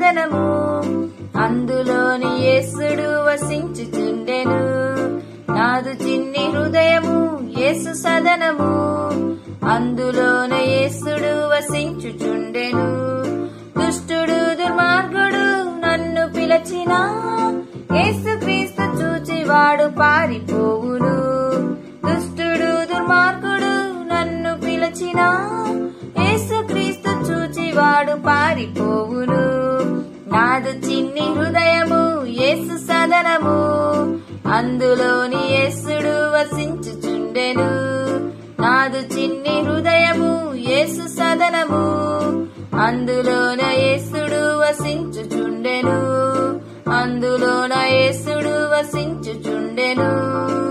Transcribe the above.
సదనము అందులోని యేసుడు వసించుచుండెను నాదు చిన్ని హృదయము యేసు సదనము అందులోన యేసుడు వసించుచుండెను దుష్టుడు దుర్మార్గుడు నన్ను పిలచిన యేసు క్రీస్తు చూచి వాడు పారిపోవును దుష్టుడు దుర్మార్గుడు నన్ను పిలచిన యేసు క్రీస్తు చూచి వాడు పారిపోవును నాదు చిన్ని హృదయము యేసు సదనము అందులోని యేసుడు వసించుచుండెను నాదు చిన్ని హృదయము యేసు సదనము అందులోన యేసుడు వసించుచుండెను అందులోన యేసుడు వసించుచుండెను